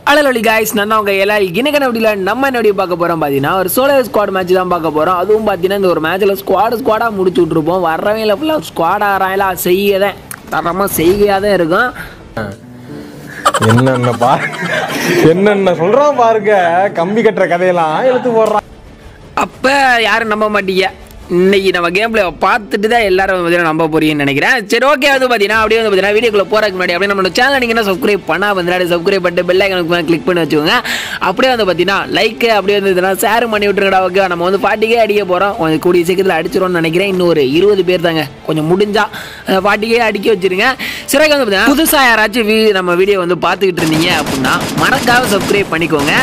அழலொலி guys நான் உங்க எல்லாரும் இன்னைக்கு அப்படியில் நம்ம என்ன எப்படி பார்க்க போறோம் பார்த்தீங்கன்னா ஒரு சோலோ ஸ்குவாட் மேட்ச் தான் பார்க்க போறோம் அதுவும் பார்த்தீங்கன்னா இந்த ஒரு மேட்ச்ல ஸ்குவாட் ஸ்குவாடா முடிச்சு விட்ருப்போம் வர்றவங்கள ஃபுல்லாக ஸ்குவாட் ஆறாங்களா செய்யதான் தரமாக செய்கையாக தான் இருக்கும் என்னென்ன பா என்னென்ன சொல்றான் பாருங்க கம்பி கட்டுற கதையெல்லாம் எடுத்து போடுறான் அப்போ யாரும் நம்ப மாட்டீங்க இன்னைக்கு நம்ம கேம் பிளே பார்த்துட்டு தான் எல்லாரும் வந்து பார்த்தீங்கன்னா நம்ப போறீங்கன்னு நினைக்கிறேன் சரி ஓகே வந்து பார்த்தீங்கன்னா அப்படியே வந்து பார்த்தீங்கன்னா வீடியோக்குள்ள போறதுக்கு முன்னாடி அப்படியே நம்மளோட சேனல் நீங்கள் என்ன சப்ஸ்கிரைப் பண்ணா வந்து சப்ஸ்கிரைப் பண்ணிட்டு பெல் ஐக்கனுக்கு மேலே கிளிக் பண்ணி வச்சுக்கோங்க அப்படியே வந்து பார்த்தீங்கன்னா லைக் அப்படியே வந்து ஷேர் பண்ணி விட்டுருங்கடா ஓகே நம்ம வந்து பாட்டிக்கே அடிக்க போகிறோம் கொஞ்சம் கூடிய சீக்கிரத்தில் அடிச்சிருவோம்னு நினைக்கிறேன் இன்னும் ஒரு இருபது பேர் தாங்க கொஞ்சம் முடிஞ்சா அந்த பாட்டிக்கே அடிக்க வச்சிருங்க சிறகு வந்து பார்த்தீங்கன்னா புதுசாக யாராச்சும் வீ- நம்ம வீடியோ வந்து பார்த்துக்கிட்டு இருந்தீங்க அப்படின்னா மறக்காம சப்ஸ்கிரைப் பண்ணிக்கோங்க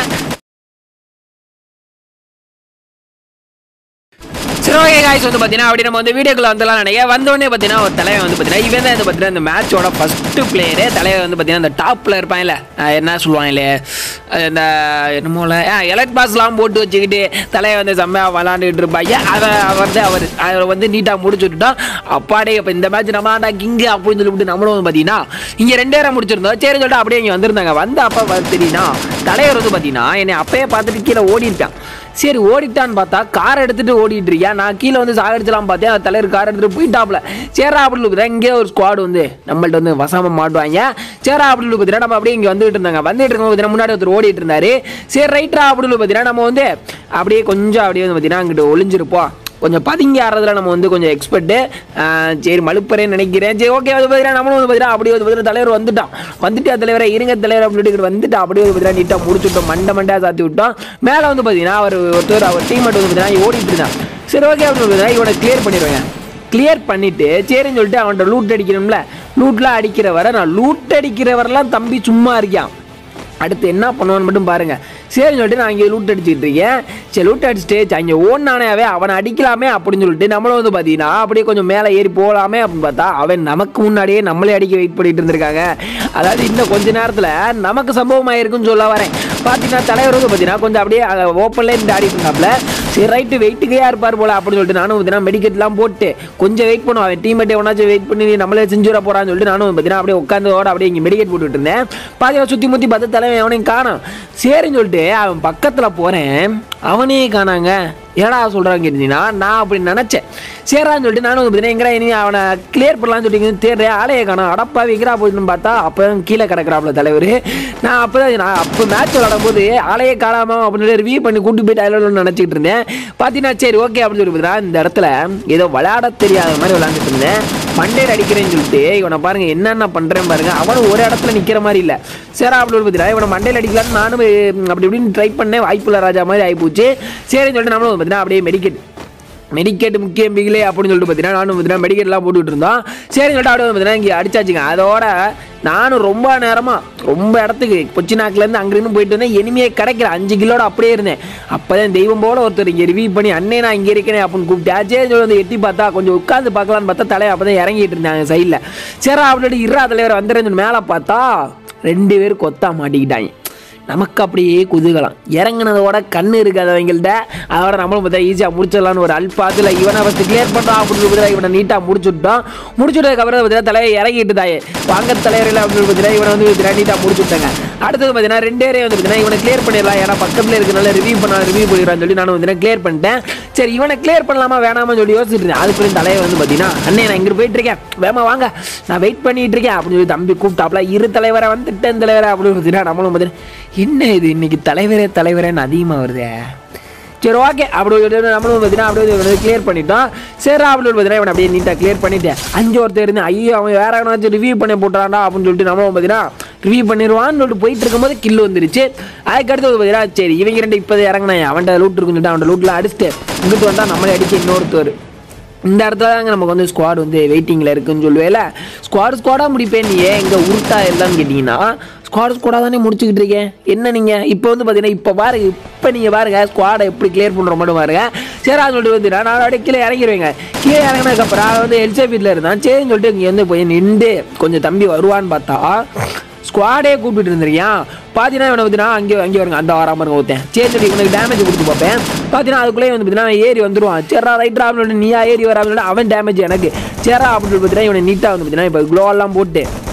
சரி ஓகே காய்ஸ் வந்து பார்த்தீங்கன்னா அப்படி நம்ம வந்து வீடியோக்குள்ள வந்துலாம் நினைக்க வந்தோடனே பார்த்தீங்கன்னா ஒரு தலைவன் வந்து பார்த்தீங்கன்னா இவன் தான் வந்து பார்த்தீங்கன்னா இந்த மேட்சோட ஃபஸ்ட்டு பிளேயரு தலைவன் வந்து பார்த்தீங்கன்னா இந்த டாப்பில் இருப்பான்ல அஹ் என்ன சொல்லுவாங்களே அஹ் இந்த என்னமோல எலக்ட் பாஸ்லாம் போட்டு வச்சுக்கிட்டு தலைவன் வந்து செம்மையாக விளாண்டுட்டு இருப்பாங்க அதை அவர் வந்து அவர் அவர் வந்து நீட்டாக முடிச்சு விட்டுட்டோம் அப்பாடே இப்போ இந்த மேட்ச் நம்ம ஆண்டா கிங்கு அப்படின்னு சொல்லிவிட்டு நம்மளும் வந்து பார்த்தீங்கன்னா இங்கே ரெண்டு நேரம் முடிச்சிருந்தோம் சரி சொல்லிட்டு அப்படியே இங்கே வந்திருந்தாங்க வந்து அப்போ தெரியுனா தலைவர் வந்து பார்த்தீங்கன்னா என்னை அப்பயே பார்த்துட்டு கீழே ஓடிட்டான் சரி ஓடிட்டான்னு பார்த்தா கார் எடுத்துட்டு ஓடிட்டு இருக்கியா நான் கீழே வந்து சாகடிச்சலாம் பார்த்தேன் அந்த தலைவர் கார் எடுத்துட்டு போயிட்டாப்ல சேரா அப்படி இருக்குது இங்கே ஒரு ஸ்குவாட் வந்து நம்மள்ட்ட வந்து வசாம மாட்டுவாங்க சேரா அப்படி பார்த்தீங்கன்னா நம்ம அப்படியே இங்கே வந்துட்டு இருந்தாங்க வந்துட்டு இருக்கும்போது பார்த்தீங்கன்னா முன்னாடி ஒருத்தர் ஓடிட்டு இருந்தாரு சரி ரைட்டா அப்படி பார்த்தீங்கன்னா நம்ம வந்து அப்படியே கொஞ்சம் அப்படியே வந்து பார்த்தீங்கன்னா அங்கிட்டு ஒளிஞ்சிருப்போம் கொஞ்சம் பதுங்கி ஆடுறதுல நம்ம வந்து கொஞ்சம் எக்ஸ்பர்ட்டு சரி மலுப்பறேன்னு நினைக்கிறேன் சரி ஓகே வந்து பார்த்தீங்கன்னா நம்மளும் வந்து பார்த்தீங்கன்னா அப்படியே வந்து பார்த்தீங்கன்னா தலைவர் வந்துட்டான் வந்துட்டு தலைவரை இருங்க தலைவர் அப்படின்னு வந்துட்டு அப்படியே வந்து பார்த்தீங்கன்னா நீட்டாக முடிச்சுட்டோம் மண்டை மண்டையாக சாத்தி விட்டோம் மேலே வந்து பார்த்தீங்கன்னா அவர் ஒருத்தர் அவர் டீம் வந்து பார்த்தீங்கன்னா ஓடிட்டு இருந்தான் சரி ஓகே அப்படின்னு பார்த்தீங்கன்னா இவனை கிளியர் பண்ணிடுவேன் கிளியர் பண்ணிட்டு சரின்னு சொல்லிட்டு அவன்கிட்ட லூட் அடிக்கணும்ல லூட்லாம் அடிக்கிற வரை நான் லூட் அடிக்கிறவரெல்லாம் தம்பி சும்மா இருக்கான் அடுத்து என்ன பண்ணுவான்னு மட்டும் பாருங்க சரின்னு சொல்லிட்டு நான் இங்கே லூட் அடிச்சுட்டு இருக்கேன் சரி லூட் அடிச்சுட்டு அங்கே ஓடினானே அவனை அடிக்கலாமே அப்படின்னு சொல்லிட்டு நம்மளும் வந்து பார்த்தீங்கன்னா அப்படியே கொஞ்சம் மேலே ஏறி போகலாமே அப்படின்னு பார்த்தா அவன் நமக்கு முன்னாடியே நம்மளே அடிக்க வெயிட் பண்ணிட்டு இருந்திருக்காங்க அதாவது இன்னும் கொஞ்ச நேரத்தில் நமக்கு சம்பவம் ஆயிருக்குன்னு சொல்ல வரேன் பார்த்தீங்கன்னா தலைவர் வந்து பார்த்தீங்கன்னா கொஞ்சம் அப்படியே ஓப்பன்ல இருந்து ஆடிட்டு இருந்தாப்ல சரி ரைட்டு வெயிட்டுக்கையா இருப்பார் போல அப்படின்னு சொல்லிட்டு நானும் பார்த்தீங்கன்னா மெடிக்கெட்லாம் போட்டு கொஞ்சம் வெயிட் பண்ணுவோம் அவன் டீம்மேட்டை ஒன்றாச்சும் வெயிட் பண்ணி நம்மளே செஞ்சுட போறான்னு சொல்லிட்டு நானும் பார்த்தீங்கன்னா அப்படியே உட்காந்தோட அப்படியே இங்கே மெடிக்கெட் போட்டுட்டு இருந்தேன் பாத்தீங்கன்னா சுற்றி முற்றி பார்த்து தலைவன் அவனையும் காணோம் சரின்னு சொல்லிட்டு அவன் பக்கத்தில் போகிறேன் அவனே காணாங்க ஏடா சொல்கிறாங்க கேட்டீங்கன்னா நான் அப்படி நினச்சேன் சேரான்னு சொல்லிட்டு நானும் வந்து பார்த்தீங்கன்னா எங்கடா இனி அவனை கிளியர் பண்ணலாம்னு சொல்லிட்டு தேடுறேன் ஆளையை காணோம் அடப்பா வைக்கிறா போயிட்டு பார்த்தா அப்போ கீழே கிடக்குறாப்புல தலைவர் நான் அப்போ தான் நான் அப்போ மேட்ச் விளாடும் போது ஆளையே காணாம அப்படின்னு சொல்லி ரிவ்யூ பண்ணி கூட்டு போயிட்டு அதில் நினச்சிக்கிட்டு இருந்தேன் பார்த்தீங்கன்னா சரி ஓகே அப்படின்னு சொல்லி பார்த்தீங்கன்னா இந்த இடத்துல ஏதோ விளையாட தெரியாத மாதிரி விளாண்டுட்டு இருந்தேன் மண்டேர் அடிக்கிறேன்னு சொல்லிட்டு இவனை பாருங்க என்னென்ன பண்றேன் பாருங்க அவனும் ஒரு இடத்துல நிக்கிற மாதிரி இல்ல சரி அப்படி ஒரு பார்த்தீங்கன்னா இவனை மண்டையில் அடிக்கலான்னு நானும் உம், அப்படி இப்படின்னு ட்ரை பண்ணேன் வாய்ப்புள்ள ராஜா மாதிரி ஆகிப்போச்சு சரின்னு சொல்லிட்டு நம்மளும் பார்த்தீங்கன்னா அப்படியே மெடிக்கெட் மெடிக்கெட் முக்கியம் பிகிலே அப்படின்னு சொல்லிட்டு பார்த்தீங்கன்னா நானும் பார்த்தீங்கன்னா மெடிக்கெட்லாம் போட்டுக்கிட்டு இருந்தோம் சரின்னு சொல்லிட்டு அப்படியே பார்த்தீங்கன்னா இங்கே அடிச்சாச்சுங்க அதோட நானும் ரொம்ப நேரமாக ரொம்ப இடத்துக்கு கொச்சி நாக்குலேருந்து அங்கிருந்து போயிட்டு வந்தேன் இனிமையே கிடைக்கல அஞ்சு கிலோட அப்படியே இருந்தேன் அப்போ தான் தெய்வம் போல ஒருத்தர் இங்கே ரிவ்யூ பண்ணி அண்ணே நான் இங்கே இருக்கேனே அப்படின்னு கூப்பிட்டு ஆச்சே சொல்லி வந்து எட்டி பார்த்தா கொஞ்சம் உட்காந்து பார்க்கலான்னு பார்த்தா தலையை அப்போ தான் இறங்கிட்டு இருந்தாங்க சைடில் சரி அப்படி இருறா தலைவர் வந்துடுறேன்னு மேலே பார்த்தா ரெண்டு பேரும் கொத்தா மாட்டிக்கிட்டாங்க நமக்கு அப்படியே குதூகலம் இறங்குனதோட கண்ணு இருக்காதவங்கள்ட்ட அதோட நம்மளும் பார்த்தா ஈஸியாக முடிச்சிடலாம்னு ஒரு அல்பாத்தில் இவனை ஃபஸ்ட்டு கிளியர் பண்ணுறோம் அப்படின்னு சொல்லி இவனை நீட்டாக முடிச்சுட்டோம் முடிச்சுட்டதுக்கப்புறம் பார்த்தீங்கன்னா தலையை இறங்கிட்டு தாயே வாங்க தலைவரில் அப்படின்னு பார்த்தீங்கன்னா இவனை வந்து பார்த்தீங்கன்னா நீட்டாக முடிச்சு விட்டாங்க அடுத்தது பார்த்தீங்கன்னா ரெண்டே வந்து பார்த்தீங்கன்னா இவனை கிளியர் பண்ணிடலாம் ஏன்னா பக்கத்தில் இருக்கனால ரிவ்யூ பண்ண ரிவ்யூ பண்ணிடுறான்னு சொல்லி நானும் வந்து கிளியர் பண்ணிட்டேன் சரி இவனை கிளியர் பண்ணலாமா வேணாமா சொல்லி யோசிச்சுட்டு இருந்தேன் அதுக்குள்ளே தலையை வந்து பார்த்தீங்கன்னா அண்ணே நான் இங்கே போயிட்டு இருக்கேன் வேமா வாங்க நான் வெயிட் பண்ணிட்டு இருக்கேன் அப்படின்னு சொல்லி தம்பி கூப்பிட்டாப்ல இரு தலைவரை வந்துட்டேன் தலைவரை அப்படின்னு பார்த்தீங்கன்னா நம்மளும் பார்த்தீங்கன்னா என்ன இது இன்னைக்கு தலைவரே தலைவரேன்னு அதிகமாக வருதே சரி ஓகே அப்படி ஒரு தடவை நம்மளும் பார்த்தீங்கன்னா அப்படியே வந்து கிளியர் பண்ணிட்டோம் சரி அப்படி ஒரு பார்த்தீங்கன்னா இவனை அப்படியே நீட்டாக கிளியர் பண்ணிட்டேன் அஞ்சு ஒருத்தர் இருந்து ஐயோ அவன் வேற எவனாச்சும் ரிவ்யூ பண்ணி போட்டுறான்டா அப்படின்னு சொல்லிட்டு நம்மளும் பார்த்தீங்கன்னா ரிவ்யூ பண்ணிடுவான்னு சொல்லிட்டு போயிட்டு இருக்கும்போது கில் வந்துருச்சு அதுக்கடுத்து பார்த்தீங்கன்னா சரி இவங்க ரெண்டு இப்போ இறங்கினேன் அவன்கிட்ட லூட் இருக்குன்னு சொல்லிட்டு அவன்கிட்ட லூட்டில் அடிச்சுட்டு இங்கிட்டு வந்தால் நம்மளே அடிக்க இன்னொருத்தர் இந்த இடத்துல தாங்க நமக்கு வந்து ஸ்குவாட் வந்து வெயிட்டிங்கில் இருக்குன்னு சொல்லுவேல ஸ்குவாட் ஸ்குவாடாக முடிப்பேன் நீ ஏன் எங்கே உருட்டா இல்லைன்னு கேட்டிங்கன்னா ஸ்குவாட் ஸ்குவாடாக தானே முடிச்சுக்கிட்டு இருக்கேன் என்ன நீங்கள் இப்போ வந்து பார்த்தீங்கன்னா இப்போ பாருங்க இப்போ நீங்கள் பாருங்க ஸ்குவாடை எப்படி கிளியர் பண்ணுற மட்டும் பாருங்க சரி அது சொல்லிட்டு வந்து நான் அப்படியே கீழே இறங்கிடுவேங்க கீழே இறங்கினதுக்கப்புறம் அவன் வந்து எல்சே வீட்டில் இருந்தான் சரின்னு சொல்லிட்டு இங்கே வந்து போய் நின்று கொஞ்சம் தம்பி வருவான்னு பார்த்தா ஸ்குவாடே கூப்பிட்டு இருந்திருக்கியான் பார்த்தீங்கன்னா இவனை பார்த்தீங்கன்னா அங்கே அங்கே வருங்க அந்த வாரம் பாருங்க ஒருத்தன் சரி சரி இவனுக்கு டேமேஜ் கொடுத்து பார்ப்பேன் பார்த்தீங்கன்னா அதுக்குள்ளே வந்து பார்த்தீங்கன்னா ஏறி வந்துருவான் சேரா ரைட்ரா அப்படின்னு நீயா ஏறி வராமல் அவன் டேமேஜ் எனக்கு சேரா அப்படின்னு சொல்லி பார்த்தீங்கன்னா இவனை நீட்டாக வந்து பார்த்தீங்கன்னா இப்போ க்ளோவெல்லாம் போட்டு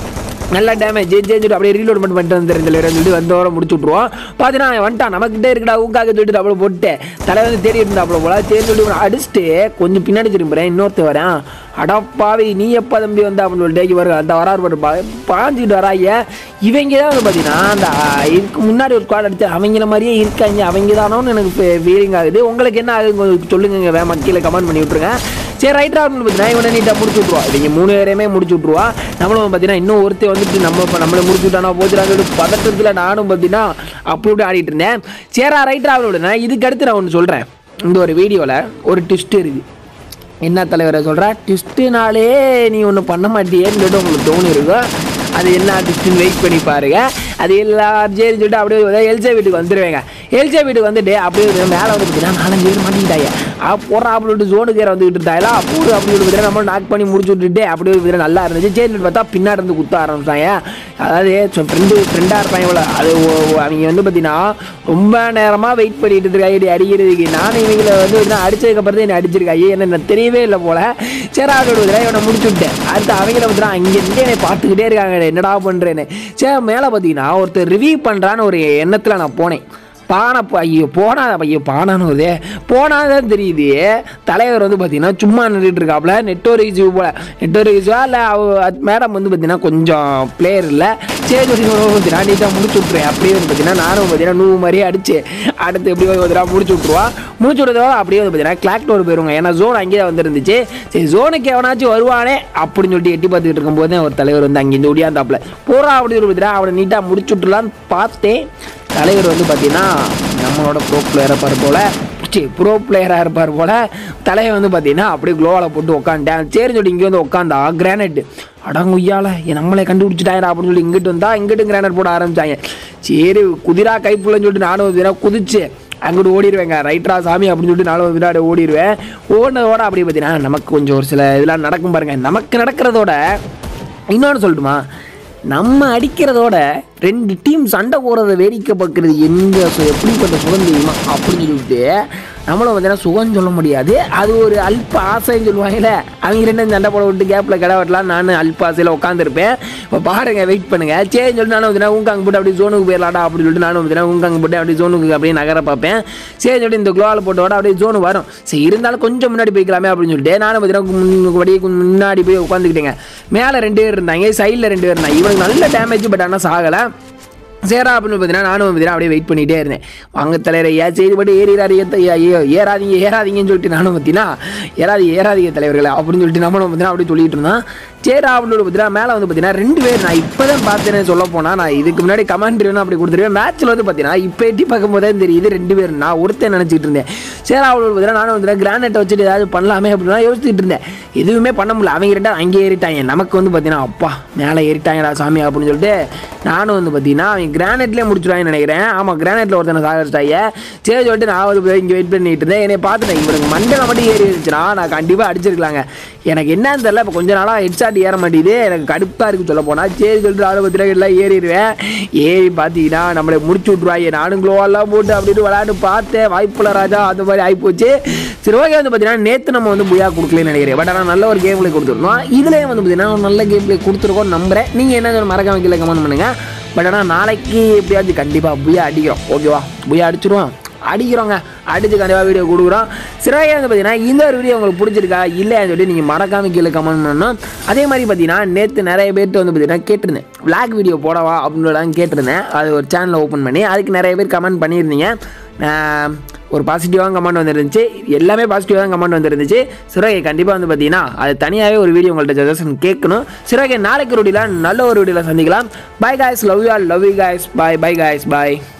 நல்ல டேமேஜ் ஜெயிச்சுட்டு அப்படியே ரீலோட் மட்டும் பண்ணிட்டு வந்து தலைவர் சொல்லிட்டு வந்தவரை முடிச்சு விட்ருவோம் பார்த்தீங்கன்னா வந்துட்டான் நம்மக்கிட்டே இருக்கடா ஊக்காக சொல்லிட்டு அவ்வளோ போட்டு தலை வந்து தேடி இருந்தா அவ்வளோ போல தேடி சொல்லிட்டு அடிச்சுட்டு கொஞ்சம் பின்னாடி திரும்புறேன் இன்னொருத்த வரேன் அடப்பாவி நீ எப்போ தம்பி வந்தா அப்படின்னு சொல்லிட்டு வர அந்த வராரு பாரு பா- பாஞ்சிட்டு வராங்க இவங்க தான் வந்து பார்த்தீங்கன்னா அந்த ஆ, இதுக்கு முன்னாடி ஒரு ஸ்குவாட் அடிச்சு அவங்கள மாதிரியே இருக்காங்க அவங்க தானோன்னு எனக்கு ஃபீலிங் ஆகுது உங்களுக்கு என்ன ஆகுது கொஞ்சம் சொல்லுங்க வேமா கீழே கமெண்ட் பண்ணி விட்ருங்க சரி ரைட்டா அப்படின்னு பார்த்தீங்கன்னா இவனை நீட்டாக முடிச்சு விட்ருவா இவங்க மூணு பேரையுமே முடிச்சு விட்ருவா நம்மளும் பார்த்தீங்கன்னா இன்னும் ஒருத்தர் வந்துட்டு நம்ம இப்போ நம்மளை முடிச்சு விட்டானா போச்சுடான்னு சொல்லிட்டு பதட்டத்தில் நானும் பார்த்தீங்கன்னா அப்படி இப்படி ஆடிட்டு இருந்தேன் சேரா ரைட்டா அப்படின்னு இதுக்கு அடுத்து நான் ஒன்று சொல்கிறேன் இந்த ஒரு வீடியோவில் ஒரு ட்விஸ்ட் இருக்குது என்ன தலைவரை சொல்கிறா ட்விஸ்ட்டுனாலே நீ ஒன்று பண்ண மாட்டியேன்னு சொல்லிட்டு உங்களுக்கு தோணி இருக்கும் அது என்ன ட்விஸ்ட்டுன்னு வெயிட் பண்ணி பாருங்க அது எல்லாரும் சரி சொல்லிட்டு அப்படியே எல்சே வீட்டுக்கு வந்துடுவேங்க எல்சே வீட்டுக்கு வந்துட்டு அப்படியே மேலே வந்து பார்த்தீங்கன்னா நாலஞ்சு பேர் மாட்டிக்கிட்டாங்க ஆ போடுறா அப்படி சொல்லிட்டு ஜோனுக்கு ஏற வந்துக்கிட்டு இருந்தாங்களா அப்படி அப்படி சொல்லிட்டு பார்த்தீங்கன்னா நம்ம நாக் பண்ணி முடிச்சு விட்டுட்டு அப்படியே பார்த்தீங்கன்னா நல்லா இருந்துச்சு சரி சொல்லிட்டு பார்த்தா பின்னாடி இருந்து குத்த ஆரம்பிச்சாங்க அதாவது ஃப்ரெண்டு ஃப்ரெண்டாக இருப்பாங்க இவ்வளோ அது ஒ- ஒ- அவங்க வந்து பார்த்தீங்கன்னா ரொம்ப நேரமாக வெயிட் பண்ணிட்டு இருக்காங்க இப்படி அடிக்கிறதுக்கு நானும் இவங்களை வந்து பார்த்தீங்கன்னா அடிச்சதுக்கப்புறம் தான் என்ன அடிச்சிருக்காங்க என்ன எனக்கு தெரியவே இல்லை போல சரி அதோட இவனை முடிச்சு விட்டேன் அடுத்து அவங்கள பார்த்தீங்கன்னா அங்கே இருந்து என்னை பார்த்துக்கிட்டே இருக்காங்க என்னடா பண்ணுறேன்னு சரி மேலே பார்த்தீங்கன்னா ஒருத்தர் ரிவ்யூ பண்ணுறான்னு ஒரு எண்ணத்தில் நான் போனேன் பானை ப- ஐயோ போனா ஐயோ பானான்னு வருதே போனாதான் தெரியுது தலைவர் வந்து பார்த்தீங்கன்னா சும்மா நின்றுட்டு இருக்காப்புல நெட்ஒர்க் இஷ்யூ போல நெட்ஒர்க் இஷ்யூவா இல்லை மேடம் வந்து பார்த்தீங்கன்னா கொஞ்சம் பிளேயர் இல்லை சரி பார்த்தீங்கன்னா நீட்டாக முடிச்சு விட்ருவேன் அப்படியே வந்து பார்த்தீங்கன்னா நானும் பார்த்தீங்கன்னா நூறு மாதிரியே அடிச்சு அடுத்து எப்படி வந்து பார்த்தீங்கன்னா முடிச்சு விட்ருவா முடிச்சு விட்றதோட அப்படியே வந்து பார்த்தீங்கன்னா கிளாக் டோர் போயிருவாங்க ஏன்னா ஜோன் அங்கேயே வந்துருந்துச்சு சரி ஜோனுக்கு எவனாச்சும் வருவானே அப்படின்னு சொல்லிட்டு எட்டி பார்த்துக்கிட்டு இருக்கும்போது தான் ஒரு தலைவர் வந்து அங்கேருந்து ஒடியாந்தாப்புல போறா அப்படின்னு சொல்லி பார்த்தீங்கன்னா அவனை நீட்டாக முடிச்சு விட்டுலான்னு பார்த்தேன் தலைவர் வந்து பார்த்தீங்கன்னா நம்மளோட ப்ரோ பிளேயரை இருப்பார் போல சி ப்ரோ பிளேயராக இருப்பார் போல தலையை வந்து பார்த்தீங்கன்னா அப்படியே க்ளோவில் போட்டு உட்காந்துட்டேன் சரி சொல்லி இங்கே வந்து உட்காந்தா கிரானைட் அடங்குய்யால நம்மளே கண்டுபிடிச்சிட்டாங்க அப்படின்னு சொல்லி இங்கிட்டு வந்தா இங்கிட்டும் கிரானைட் போட ஆரம்பிச்சாங்க சரி குதிரா கைப்புலன்னு சொல்லிட்டு நானும் வந்து குதிச்சு அங்கிட்டு ஓடிடுவேங்க ரைட்ரா சாமி அப்படின்னு சொல்லிட்டு நானும் விளையாட ஓடிடுவேன் ஓடினதோட அப்படி பார்த்தீங்கன்னா நமக்கு கொஞ்சம் ஒரு சில இதெல்லாம் நடக்கும் பாருங்க நமக்கு நடக்கிறதோட இன்னொன்று சொல்லட்டுமா நம்ம அடிக்கிறதோட ரெண்டு டீம் சண்டை போடுறத வேடிக்கை பார்க்குறது எங்க சு- எப்படிப்பட்ட சுகம் தெரியுமா அப்படின்னு சொல்லிட்டு நம்மளும் பார்த்தீங்கன்னா சுகம் சொல்ல முடியாது அது ஒரு அல்ப ஆசைன்னு சொல்லுவாங்கல்ல அவங்க ரெண்டும் சண்டை போட விட்டு கேப்பில் கடை வெட்டலாம் நான் அல்ப ஆசையில் உட்காந்துருப்பேன் இப்போ பாருங்க வெயிட் பண்ணுங்க சரி சொல்லிட்டு நானும் பார்த்தீங்கன்னா ஊங்காங்க போட்டு அப்படியே ஜோனுக்கு போயிடலாடா அப்படின்னு சொல்லிட்டு நானும் பார்த்தீங்கன்னா ஊங்காங்க போட்டு அப்படியே ஜோனுக்கு அப்படியே நகர பார்ப்பேன் சரி சொல்லிட்டு இந்த குளோவில் போட்டோட அப்படியே ஜோனு வரும் சரி இருந்தாலும் கொஞ்சம் முன்னாடி போய்க்கலாமே அப்படின்னு சொல்லிட்டு நானும் பார்த்தீங்கன்னா அப்படியே கொஞ்சம் முன்னாடி போய் உட்காந்துக்கிட்டேங்க மேலே ரெண்டு பேர் இருந்தாங்க சைடில் ரெண்டு பேர் இருந்தாங்க இவனுக்கு நல்ல டேமேஜ் பட் ஆனால் சாகலை சேரா அப்படின்னு பார்த்தீங்கன்னா நானும் பார்த்தீங்கன்னா அப்படியே வெயிட் பண்ணிகிட்டே இருந்தேன் வாங்க தலைவரை ஏன் செய்து பட்டு ஏறிறாரு ஏத்த ஐயோ ஏறாதீங்க ஏறாதீங்கன்னு சொல்லிட்டு நானும் பார்த்தீங்கன்னா ஏறாதீங்க ஏறாதீங்க தலைவர்களே அப்படின்னு சொல்லிட்டு நம்மளும் பார்த்தீங்கன்னா அப்படியே சொல்லிட்டு இருந்தோம் சேரா அப்படின்னு பார்த்தீங்கன்னா மேலே வந்து பார்த்தீங்கன்னா ரெண்டு பேர் நான் இப்போ தான் பார்த்தேனே சொல்ல போனால் நான் இதுக்கு முன்னாடி கமெண்ட் வேணும் அப்படி கொடுத்துருவேன் மேட்ச்சில் வந்து பார்த்தீங்கன்னா இப்போ எட்டி பார்க்கும் போதே தெரியுது ரெண்டு பேர் நான் ஒருத்தன் நினச்சிட்டு இருந்தேன் சேரா அப்படின்னு பார்த்தீங்கன்னா நானும் வந்து கிரானைட்டை வச்சுட்டு ஏதாவது பண்ணலாமே அப்படின்னா யோசிச்சுட்டு இருந்தேன் எதுவுமே பண்ண முடியல அவங்க ரெண்டா அங்கே ஏறிட்டாங்க நமக்கு வந்து பார்த்தீங்கன்னா அப்பா மேலே ஏறிட்டாங்கடா சாமி அப்படின்னு சொல்லிட்டு நானும் வந்து பார்த்தீங்கன்னா அவங்க கிரானைட்லேயே முடிச்சிடுவாங்கன்னு நினைக்கிறேன் ஆமாம் கிரானைட்டில் ஒருத்தனை சாகரிச்சிட்டாங்க சரி சொல்லிட்டு நான் ஒரு இங்கே வெயிட் பண்ணிட்டு இருந்தேன் என்னை பார்த்துட்டேன் இவனுக்கு மண்டல மட்டும் ஏறி இருந்துச்சுன்னா நான் கண்டிப்பாக அடிச்சிருக்கலாங்க எனக்கு என்னன்னு தெரியல இப்போ கொஞ்ச நாளாக ஹெட்ஷாட் ஏற மாட்டேங்குது எனக்கு கடுப்பாக இருக்கு சொல்ல போனால் சரி சொல்லிட்டு ஆளு பத்திரம் எல்லாம் ஏறிடுவேன் ஏறி பார்த்தீங்கன்னா நம்மளை முடிச்சு விட்ருவாங்க நானும் க்ளோவெல்லாம் போட்டு அப்படின்னு விளையாண்டு பார்த்தேன் வாய்ப்புல ராஜா அந்த மாதிரி ஆகிப்போச்சு சரி ஓகே வந்து பார்த்தீங்கன்னா நேற்று நம்ம வந்து புயா கொடுக்கலன்னு நினைக்கிறேன் பட் ஆனால் நல்ல ஒரு கேம் பிளே கொடுத்துருந்தோம் இதுலேயே வந்து பார்த்தீங்கன்னா ஒரு நல்ல கேம் பிளே கொடுத்துருக்கோம் நம்புறேன் நீங்கள் என்ன மறக்காம கீழே கமெண்ட் பண்ணுங்கள் பட் ஆனால் நாளைக்கு எப்படியாச்சும் கண்டிப்பாக புயா அடிக்கிறோம் ஓகேவா புயா அடிச்சிருவோம் அடிக்கிறோங்க அடிச்சு கண்டிப்பாக வீடியோ கொடுக்குறோம் சிறையாக வந்து பார்த்தீங்கன்னா இந்த ஒரு வீடியோ உங்களுக்கு பிடிச்சிருக்கா இல்லைன்னு சொல்லிட்டு நீங்கள் மறக்காம கீழே கமெண்ட் பண்ணணும் அதே மாதிரி பார்த்தீங்கன்னா நேற்று நிறைய பேர்ட்டு வந்து பார்த்தீங்கன்னா கேட்டிருந்தேன் விளாக் வீடியோ போடவா அப்படின்னு கேட்டிருந்தேன் அது ஒரு சேனலை ஓப்பன் பண்ணி அதுக்கு நிறைய பேர் கமெண்ட் பண்ணியிருந்தீங்க நான் ஒரு பாசிட்டிவாக கமெண்ட் வந்துருந்துச்சு எல்லாமே பாசிட்டிவாக கமெண்ட் வந்துருந்துச்சு சிறகை கண்டிப்பாக வந்து பார்த்தீங்கன்னா அது தனியாகவே ஒரு வீடியோ உங்கள்கிட்ட சஜஷன் கேட்கணும் சிறகை நாளைக்கு ஒரு வீடியோவில் நல்ல ஒரு வீடியோவில் சந்திக்கலாம் bye guys love you all love you guys bye bye guys bye